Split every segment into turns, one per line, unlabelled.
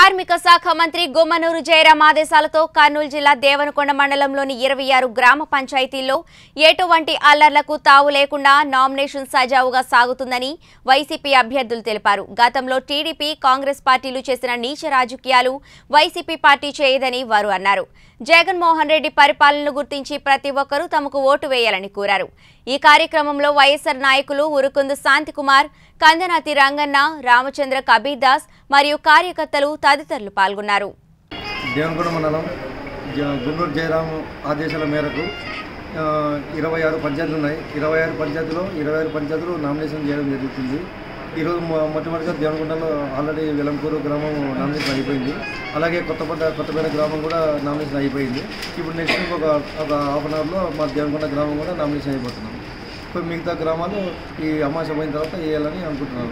కార్మిక శాఖ మంత్రి గుమ్మనూరు జయరాం ఆదేశాలతో కర్నూలు జిల్లా దేవనకొండ మండలంలోని ఇరవై ఆరు గ్రామ పంచాయతీల్లో ఎటువంటి అల్లర్లకు తావు లేకుండా నామినేషన్ సజావుగా సాగుతుందని వైసీపీ అభ్యర్థులు తెలిపారు గతంలో టీడీపీ కాంగ్రెస్ పార్టీలు చేసిన నీచ రాజకీయాలు వైసీపీ పార్టీ చేయదని వారు అన్నారు జగన్మోహన్ రెడ్డి పరిపాలనను గుర్తించి ప్రతి ఒక్కరూ తమకు ఓటు వేయాలని కోరారు ఈ కార్యక్రమంలో వైఎస్సార్ నాయకులు ఉరుకుందు శాంతికుమార్ కందనాతి రంగన్న రామచంద్ర కబీర్ దాస్ మరియు కార్యకర్తలు తదితరులు పాల్గొన్నారు
దేవనగూడ మండలం జ- గుండూరు జయరాం ఆదేశాల మేరకు ఆ, ఇరవై ఆరు పంచాయతీలు ఉన్నాయి ఇరవై ఆరు పంచాయతీలో ఇరవై ఆరు పంచాయతీలు నామినేషన్ చేయడం జరుగుతుంది ఈరోజు మొ- మొట్టమొదటిగా దేవనగుంటలో ఆల్రెడీ వెలంకూరు గ్రామం నామినేషన్ అయిపోయింది అలాగే కొత్తపేట కొత్తపేట గ్రామం కూడా నామినేషన్ అయిపోయింది ఇప్పుడు నెక్స్ట్ ఇంకొక ఒక హాఫ్ అన్ అవర్లో మా దేవనగుంట గ్రామం కూడా నామినేషన్ అయిపోతున్నాం ఇప్పుడు మిగతా గ్రామాలు ఈ అమాస పోయిన తర్వాత వేయాలని అనుకుంటున్నాను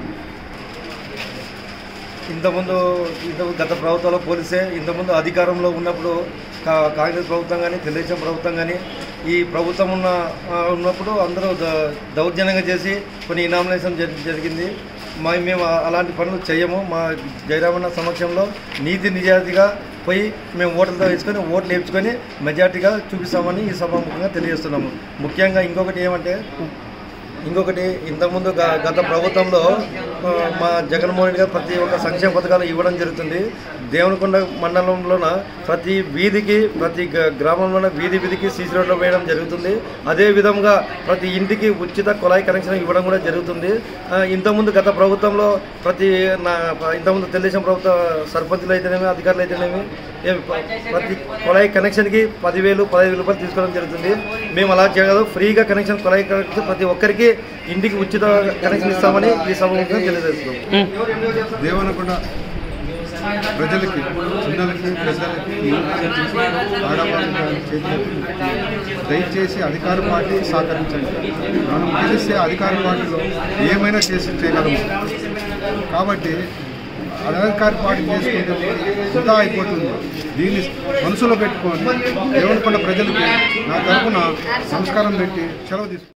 ఇంతకుముందు ఇంత గత ప్రభుత్వాల్లో పోలిస్తే ఇంతకుముందు అధికారంలో ఉన్నప్పుడు కా- కాంగ్రెస్ ప్రభుత్వం కానీ తెలుగుదేశం ప్రభుత్వం కానీ ఈ ప్రభుత్వం ఉన్న ఆ, ఉన్నప్పుడు అందరూ ద- దౌర్జన్యంగా చేసి కొన్ని నామినేషన్ జరి- జరిగింది మా మేము అలాంటి పనులు చేయము మా జయరామన్న సమక్షంలో నీతి నిజాయితీగా పోయి మేము ఓట్లతో వేసుకొని ఓట్లు వేయించుకొని మెజార్టీగా చూపిస్తామని ఈ సభాముఖంగా తెలియజేస్తున్నాము ముఖ్యంగా ఇంకొకటి ఏమంటే ఇంకొకటి ఇంతకుముందు గ- గత ప్రభుత్వంలో ఆ, మా జగన్మోహన్ రెడ్డి గారు ప్రతి ఒక్క సంక్షేమ పథకాలు ఇవ్వడం జరుగుతుంది దేవనకొండ మండలంలోన ప్రతి వీధికి ప్రతి గ- గ్రామంలోన వీధి వీధికి సీసీ రోడ్లు వేయడం జరుగుతుంది అదే విధంగా ప్రతి ఇంటికి ఉచిత కుళాయి కనెక్షన్ ఇవ్వడం కూడా జరుగుతుంది ఆ, ఇంతకుముందు గత ప్రభుత్వంలో ప్రతి నా ఇంతకుముందు తెలుగుదేశం ప్రభుత్వ సర్పంచులు అయితేనేమి అధికారులు అయితేనేమి ఏ- ప్రతి కుళాయి కనెక్షన్కి పదివేలు పదహైదు రూపాయలు తీసుకోవడం జరుగుతుంది మేము అలా చేయదు ఫ్రీగా కనెక్షన్ కుళాయి కనెక్షన్ ప్రతి ఒక్కరికి ఇంటికి ఉచిత కనెక్షన్ ఇస్తామని ఈ సభముఖంగా తెలియజేస్తున్నాం
దేవనకొండ ప్రజలకి పిల్లలకి పెద్దలకి యువతకి, ఆడవాళ్ళకి చేతులెత్తి దయచేసి అధికార పార్టీ సహకరించండి మనం గెలిస్తే అధికార పార్టీలో ఏమైనా చేసి చేయగలము కాబట్టి అధికార పార్టీ చేసుకుంటే వృధా అయిపోతుంది దీన్ని మనసులో పెట్టుకొని దేవనకొండ ప్రజలకి నా తరఫున సంస్కారం పెట్టి సెలవు తీసుకుంటాను